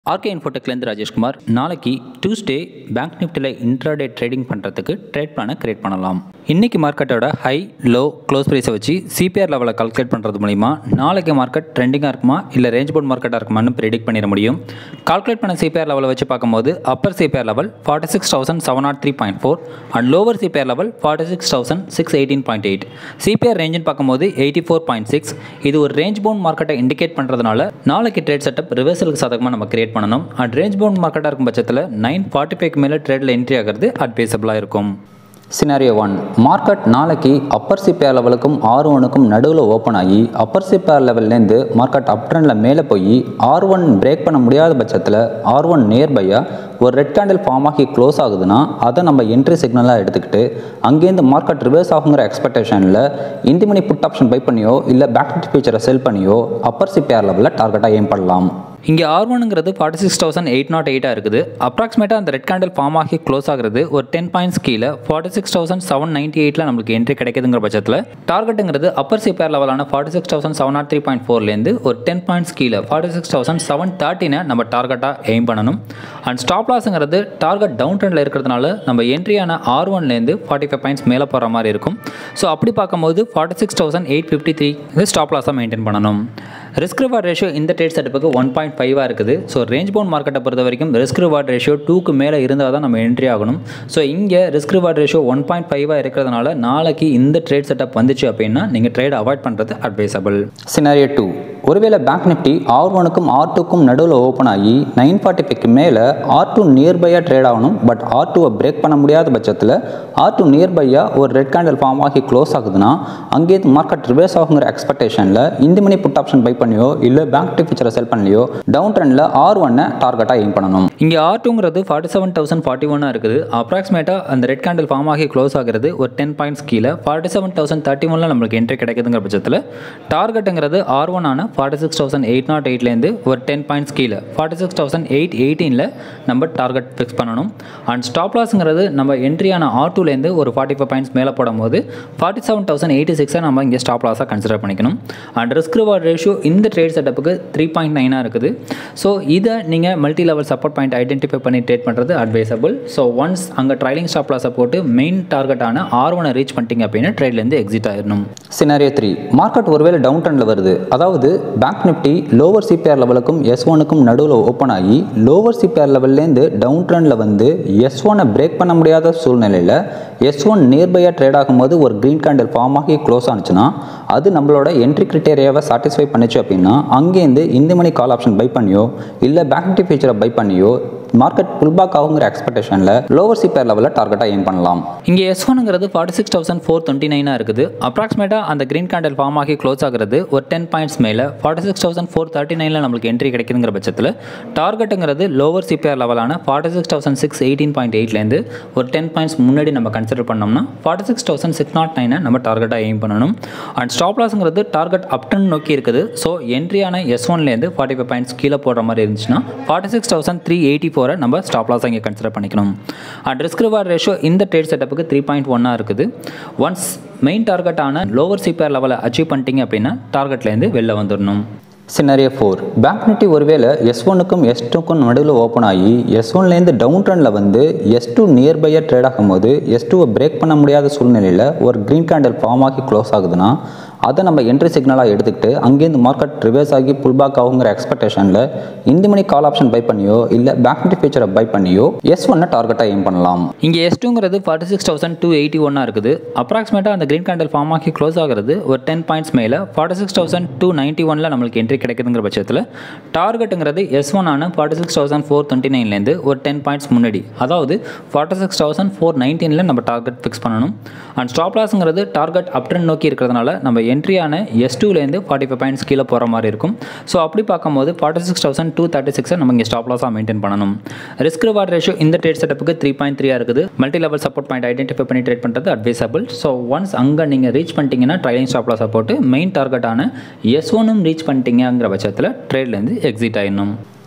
RK இன்ஃபோடெக்லேருந்து ராஜேஷ்குமார் நாளைக்கு Tuesday bank நிஃப்டியில் இன்ட்ராடே ட்ரேடிங் பண்ணுறதுக்கு ட்ரேட் பிளானை கிரியேட் பண்ணலாம் இன்றைக்கி மார்க்கெட்டோட ஹை லோ க்ளோஸ் ப்ரைஸை வச்சு சிபிஆர் லெவலை கால்குலேட் பண்ணுறது மூலிமா நாளைக்கு மார்க்கெட் ட்ரெண்டிங்காக இருக்குமா இல்லை ரேஞ்ச் போர்ட் மார்க்கெட்டாக இருக்குமான்னு ப்ரெடிக்ட் பண்ணிட முடியும் கால்குலேட் பண்ண சிபிஆர் லெவலை வச்சு பார்க்கும்போது upper CPR level forty six thousand seven nought three point four and lower CPR level forty six thousand six eighteen point eight CPR ரேஞ்சுன்னு பார்க்கும்போது எயிட்டி ஃபோர் பாயிண்ட் சிக்ஸ் இது ஒரு ரேஞ்ச் பவுண்ட் மார்க்கெட்டை indicate பண்ணுறதுனால நாளைக்கு ட்ரேட் செட்டப் ரிவர்சலுக்கு சாதகமாக நம்ம create பண்ணணும் அண்ட் ரேஞ்ச் பவுண்ட் மார்க்கெட்டாக இருக்கும் பட்சத்தில் நைன் ஃபார்ட்டி ஃபைவ்க்கு மேலே ட்ரேடில் என்ட்ரி ஆகிறது அட்வைசபிளாக இருக்கும் சினாரியோ ஒன் மார்க்கெட் நாளைக்கு அப்பர் சிபிஆர் லெவலுக்கும் ஆர் ஒனுக்கும் நடுவில் ஓப்பன் ஆகி அப்பர் சிபிஆர் லெவல்லேருந்து மார்க்கெட் அப் ட்ரெண்டில் மேலே போய் ஆர் ஒன் பிரேக் பண்ண முடியாத பட்சத்தில் ஆர் ஒன் நியர்பையாக ஒரு ரெட் கேண்டில் ஃபார்ம் ஆகி க்ளோஸ் ஆகுதுன்னா அதை நம்ம என்ட்ரி சிக்னலாக எடுத்துக்கிட்டு அங்கேருந்து மார்க்கெட் ரிவர்ஸ் ஆகுங்கிற எக்ஸ்பெக்டேஷனில் in the money put option buy பண்ணியோ இல்லை பேக் ஃபியூச்சரை செல் பண்ணியோ அப்பர் சிபிஆர் லெவலில் டார்கெட்டாக எய்ம் பண்ணலாம் இங்கே ஆர் ஒனுங்கிறது forty six thousand eight nought எயிட்டாக இருக்குது அப்ராக்சிமேட்டாக அந்த ரெட் கேண்டில் ஃபார்ம் ஆகி க்ளோஸ் ஆகிறது ஒரு டென் பாயிண்ட்ஸ் கீழே forty six thousand seven ninety எயிட்டில் நம்மளுக்கு என்ட்ரி கிடைக்குதுங்கிற பட்சத்தில் டார்கெட்டுங்கிறது அப்பர் சிபிஆர் லெவலான forty six thousand seven nought three point ஃபோர்லேருந்து ஒரு டென் பாயிண்ட்ஸ் கீழே ஃபார்ட்டி சிக்ஸ் தௌசண்ட் செவன் தேர்ட்டினை நம்ம டார்கெட்டாக எய்ம் பண்ணணும் அண்ட் ஸ்டாப் லாஸுங்கிறது டார்கெட் டவுன் ட்ரெண்டில் இருக்கிறதுனால நம்ம என்ட்ரியான ஆர் ஒன்லேருந்து ஃபார்ட்டி ஃபைவ் பாயிண்ட்ஸ் மேலே போகிற மாதிரி இருக்கும் ஸோ அப்படி பார்க்கும்போது forty six thousand eight fifty three இது ஸ்டாப் லாஸாக மெயின்டைன் பண்ணணும் ரிஸ்க் ரிவார்ட் ரேஷியோ இந்த ட்ரேட் செட்டப்புக்கு ஒன் பாயிண்ட் ஃபைவாக இருக்குது ஸோ ரேஞ்ச் பவுண்ட் மார்க்கெட்டை பொறுத்த வரைக்கும் ரிஸ்க் ரிவார்ட் ரேஷியோ டூக்கு மேலே இருந்தால் தான் நம்ம என்ட்ரி ஆகணும் ஸோ இங்கே risk reward ratio one point ஃபைவாக இருக்கிறதுனால நாளைக்கு இந்த ட்ரேட் செட்டப் வந்துச்சு அப்படின்னா நீங்கள் ட்ரேட் அவாய்ட் பண்ணுறது அட்வைசபிள் சினாரியோ டூ ஒருவேளை பேங்க் நிஃப்டி ஆர் ஒனுக்கும் ஆர் டூக்கும் நடுவில் ஓப்பன் ஆகி நைன் ஃபார்ட்டி ஃபைவ்க்கு மேலே ஆர் டூ நியர்பையாக ட்ரேட் ஆகணும் பட் ஆர் டூவை பிரேக் பண்ண முடியாத பட்சத்தில் ஆர் டூ நியர்பையாக ஒரு ரெட் கேண்டில் ஃபார்ம் ஆகி க்ளோஸ் ஆகுதுன்னா அங்கேருந்து மார்க்கெட் ரிவர்ஸ் ஆகுங்கிற எக்ஸ்பெக்டேஷனில் இந்த மணி புட் ஆப்ஷன் பை பண்ணியோ இல்லை பேங்க் நிஃப்டி ஃபியூச்சரை செல் பண்ணலையோ டவுன் ட்ரெண்டில் ஆர் ஒன்னை டார்கெட்டாக எய்ம் பண்ணணும் இங்கே ஆர் டூங்கிறது ஃபார்ட்டி செவன் தௌசண்ட் ஃபார்ட்டி ஒன்னாக இருக்குது அப்ராக்சிமேட்டாக அந்த ரெட் கேண்டில் ஃபார்ம் ஆகி க்ளோஸ் ஆகிறது ஒரு டென் பாயிண்ட்ஸ் கீழே ஃபார்ட்டி செவன் தௌசண்ட் தேர்ட்டி ஒனில் நம்மளுக்கு என்ட்ரி கிடைக்குதுங்கிற பட்சத்தில் டார்கெட்டுங்கிறது ஆர் ஒன் ஆன forty six thousand eight nought எயிட்லேருந்து ஒரு டென் பாயிண்ட்ஸ் கீழே ஃபார்ட்டி சிக்ஸ் தௌசண்ட் எயிட் எயிட்டீனில் நம்ம டார்கெட் ஃபிக்ஸ் பண்ணணும் அண்ட் ஸ்டாப் லாஸுங்கிறது நம்ம என்ட்ரியான ஆர் டூலேருந்து ஒரு ஃபார்ட்டி ஃபைவ் பாயிண்ட்ஸ் மேலே போடும்போது ஃபார்ட்டி செவன் தௌசண்ட் எயிட்டி சிக்ஸை நம்ம இங்கே ஸ்டாப் லாஸாக கன்சிடர் பண்ணிக்கணும் அண்ட் ரிஸ்க் ரிவார்ட் ரேஷியோ இந்த ட்ரேட் செட்டப்புக்கு த்ரீ பாயிண்ட் நைனாக இருக்குது ஸோ இதை நீங்கள் multi level support point identify பண்ணி ட்ரேட் பண்ணுறது அட்வைசபிள் ஸோ ஒன்ஸ் அங்கே ட்ரைலிங் ஸ்டாப் லாஸை போட்டு மெயின் டார்கெட்டான ஆர் ஒனை ரீச் பண்ணிட்டீங்க அப்படின்னா ட்ரேட்லேருந்து எக்ஸிட் ஆயிடணும் சினாரியோ த்ரீ மார்க்கெட் ஒருவேளை டவுன் ட்ரெண்டில் வருது அதாவது பேங்க் நிஃப்டி லோவர் சிபிஆர் லெவலுக்கும் எஸ் ஒனுக்கும் நடுவில் ஓப்பன் ஆகி லோவர் சிபிஆர் லெவல்லேருந்து டவுன் ட்ரெண்டில் வந்து எஸ் ஒனை பிரேக் பண்ண முடியாத சூழ்நிலையில் எஸ் ஒன் நியர்பையாக ட்ரேட் ஆகும்போது ஒரு க்ரீன் கேண்டில் ஃபார்ம் ஆகி க்ளோஸ் ஆனிச்சுன்னா அது நம்மளோட என்ட்ரி கிரிட்டேரியாவை சாட்டிஸ்ஃபை பண்ணிச்சு அப்படின்னா அங்கேருந்து இந்த மணி கால் ஆப்ஷன் பை பண்ணியோ இல்லை பேங்க் நிஃப்டி ஃபியூச்சரை பை பண்ணியோ மார்க்கெட் புல்பேக் ஆகுங்கிற எக்ஸ்பெக்டேஷனில் லோவர் சிபிஆர் லெவலில் டார்கெட்டாக எய்ம் பண்ணலாம் இங்கே எஸ் ஒனுங்கிறது forty six thousand four twenty நைனாக இருக்குது அப்ராக்சிமேட்டாக அந்த க்ரீன் கேண்டில் ஃபார்ம் ஆகி க்ளோஸ் ஆகிறது ஒரு டென் பாயிண்ட்ஸ் மேலே forty six thousand four thirty நைனில் நம்மளுக்கு என்ட்ரி கிடைக்குதுங்கிற பட்சத்தில் டார்கெட்டுங்கிறது லோவர் சிபிஆர் லெவலான forty six thousand six eighteen point எயிட்லேருந்து ஒரு டென் பாயிண்ட்ஸ் முன்னாடி நம்ம கன்சிடர் பண்ணோம்னா forty six thousand six nought நைனை நம்ம டார்கெட்டாக எய்ம் பண்ணணும் அண்ட் ஸ்டாப் லாஸுங்கிறது டார்கெட் அப்டன் நோக்கி இருக்குது ஸோ என்ட்ரியான எஸ் ஒன்லேருந்து ஃபார்ட்டி ஃபைவ் பாயிண்ட்ஸ் கீழே போடுற மாதிரி இருந்துச்சுன்னா forty six thousand three eighty ஃபோரை நம்ம ஸ்டாப் லாஸ் இங்கே கன்சிடர் பண்ணிக்கணும் அண்ட் ரிஸ்க் ரிவார்ட் ரேஷியோ இந்த ட்ரேட் செட்டப்புக்கு த்ரீ பாயிண்ட் ஒன்னாக இருக்குது ஒன்ஸ் மெயின் டார்கெட்டான லோவர் சிபிஆர் லெவலை அச்சீவ் பண்ணிட்டீங்க அப்படின்னா டார்கெட்லேருந்து வெளில வந்துடணும் சினாரியோ ஃபோர் பேங்க் நிஃப்டி ஒருவேளை எஸ் ஒனுக்கும் எஸ் டூக்கும் நடுவில் ஓப்பன் ஆகி எஸ் ஒன்லேருந்து டவுன் ட்ரெண்டில் வந்து எஸ் டூ நியர்பையாக ட்ரேட் ஆகும்போது எஸ் டூவை பிரேக் பண்ண முடியாத சூழ்நிலையில் ஒரு க்ரீன் கேண்டில் ஃபார்ம் ஆகி க்ளோஸ் ஆகுதுன்னா அதை நம்ம என்ட்ரி சிக்னலாக எடுத்துக்கிட்டு அங்கேருந்து மார்க்கெட் ரிவர்ஸ் ஆகி புல் பேக் ஆகுங்கிற எக்ஸ்பெக்டேஷனில் இந்த மணி கால் ஆப்ஷன் பை பண்ணியோ இல்லை பேங்க் நிஃப்டி ஃபியூச்சரை பை பண்ணியோ எஸ் ஒன்னை டார்கெட்டாக எய்ம் பண்ணலாம் இங்கே எஸ் டூங்கிறது forty six thousand two eighty ஒன்னாக இருக்குது அப்ராக்சிமேட்டாக அந்த க்ரீன் கேண்டில் ஃபார்ம் ஆகி க்ளோஸ் ஆகிறது ஒரு டென் பாயிண்ட்ஸ் மேலே forty six thousand two ninety ஒனில் நம்மளுக்கு என்ட்ரி கிடைக்குதுங்கிற பட்சத்தில் டார்கெட்டுங்கிறது எஸ் ஒன் ஆன forty six thousand four twenty நைன்லேருந்து ஒரு டென் பாயிண்ட்ஸ் முன்னாடி அதாவது ஃபார்ட்டி சிக்ஸ் தௌசண்ட் ஃபோர் நைன்டீனில் நம்ம டார்கெட் ஃபிக்ஸ் பண்ணணும் அண்ட் ஸ்டாப் லாஸுங்கிறது டார்கெட் அப்ட்ரெண்ட் நோக்கி இருக்கிறதுனால நம்ம என்ட்ரியான எஸ் டூலேருந்து ஃபார்ட்டி ஃபைவ் பாயிண்ட்ஸ் கீழே போகிற மாதிரி இருக்கும் ஸோ அப்படி பார்க்கும்போது forty six thousand two thirty சிக்ஸை நம்ம இங்கே ஸ்டாப் லாஸாக மெயின்டைன் பண்ணணும் ரிஸ்க் ரிவார்ட் ரேஷியோ இந்த ட்ரேட் செட்டப்புக்கு த்ரீ பாயிண்ட் த்ரீயாக இருக்குது multi level support point identify பண்ணி ட்ரேட் பண்ணுறது அட்வைசபிள் ஸோ ஒன்ஸ் அங்கே நீங்கள் ரீச் பண்ணிட்டீங்கன்னா ட்ரைலிங் ஸ்டாப் லாஸை போட்டு மெயின் டார்கெட்டான எஸ் ஒனும் ரீச் பண்ணிட்டீங்கிற பட்சத்தில் ட்ரேட்லேருந்து எக்ஸிட் ஆயிடணும்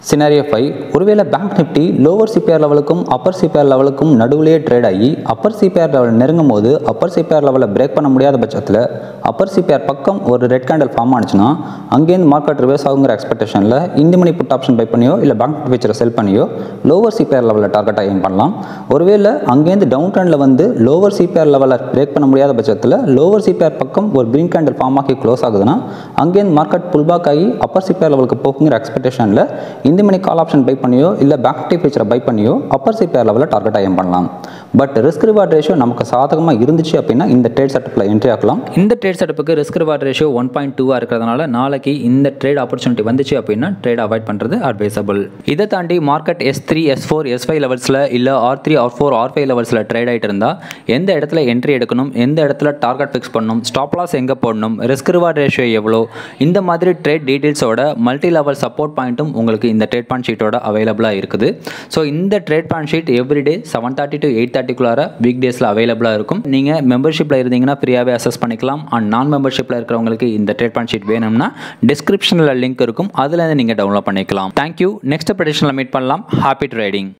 சினாரியோ ஃபைவ் ஒருவேளை பேங்க் நிஃப்டி லோவர் சிபிஆர் லெவலுக்கும் அப்பர் சிபிஆர் லெவலுக்கும் நடுவுலேயே ட்ரேட் ஆகி அப்பர் சிபிஆர் லெவல் நெருங்கும் போது அப்பர் சிபிஆர் லெவலில் பிரேக் பண்ண முடியாத பட்சத்தில் அப்பர் சிபிஆர் பக்கம் ஒரு ரெட் கேண்டல் ஃபார்ம் ஆனிச்சுன்னா அங்கேருந்து மார்க்கெட் ரிவர்ஸ் ஆகுங்கிற எக்ஸ்பெக்டேஷனில் இந்த மணி புட் ஆப்ஷன் பை பண்ணியோ இல்லை பேங்க் ஃபியூச்சரை செல் பண்ணியோ லோவர் சிபிஆர் லெவலில் டார்கெட்டாக ஏம் பண்ணலாம் ஒருவேளை அங்கேருந்து டவுன் ட்ரெண்டில் வந்து லோவர் சிபிஆர் லெவலில் பிரேக் பண்ண முடியாத பட்சத்தில் லோவர் சிபிஆர் பக்கம் ஒரு கிரீன் கேண்டல் ஃபார்ம் ஆகி க்ளோஸ் ஆகுதுன்னா அங்கேருந்து மார்க்கெட் புல் பேக் ஆகி அப்பர் சிபிஆர் லெவலுக்கு போகுங்கிற எக்ஸ்பெக்டேஷனில் இந்த மணி கால் ஆப்ஷன் பை பண்ணியோ இல்லை பேக் நிஃப்டி ஃபியூச்சரை பை பண்ணியோ அப்பர் சிபிஆர் லெவலில் டார்கெட் ஐயம் பண்ணலாம் பட் ரிஸ்க் ரிவார்ட் ரேஷியோ நமக்கு சாதகமாக இருந்துச்சு அப்படின்னா இந்த ட்ரேட் செட்டப்பில் என்ட்ரி ஆகலாம் இந்த ட்ரேட் செட்டப்புக்கு risk reward ratio one point டூவாக இருக்கிறதுனால நாளைக்கு இந்த ட்ரேட் ஆப்பர்ச்சுனிட்டி வந்துச்சு அப்படின்னா ட்ரேட் அவாய்ட் பண்ணுறது அட்வைசபிள் இதை தாண்டி market S three S four S five லெவல்ஸில் இல்லை R three R four R five லெவல்ஸில் ட்ரேட் ஆகிட்டு இருந்தால் எந்த இடத்துல என்ட்ரி எடுக்கணும் எந்த இடத்துல டார்கெட் ஃபிக்ஸ் பண்ணணும் ஸ்டாப் லாஸ் எங்கே போடணும் ரிஸ்க் ரிவார்ட் ரேஷியோ எவ்வளோ இந்த மாதிரி ட்ரேட் டீட்டெயில்ஸோட மல்டி லெவல் சப்போர்ட் பாயிண்ட்டும் உங்களுக்கு இந்த ட்ரேட் பாயிண்ட் ஷீட்டோட அவைலபிளாக இருக்குது ஸோ இந்த trade point sheet everyday seven thirty to eight தேர்ட்டிக்குள்ளார வீக் டேஸில் அவைலபிளாக இருக்கும் நீங்கள் மெம்பர்ஷிப்பில் இருந்தீங்கன்னா ஃப்ரீயாகவே அசஸ் பண்ணிக்கலாம் அண்ட் நான் மெம்பர்ஷிப்பில் இருக்கிறவங்களுக்கு இந்த ட்ரேட் பாயிண்ட் ஷீட் வேணும்னா டிஸ்கிரிப்ஷனில் லிங்க் இருக்கும் அதுலேருந்து நீங்கள் டவுன்லோட் பண்ணிக்கலாம் தேங்க்யூ நெக்ஸ்ட் ப்ரெடிஷனில் மீட் பண்ணலாம் ஹாப்பி ட்ரேடிங்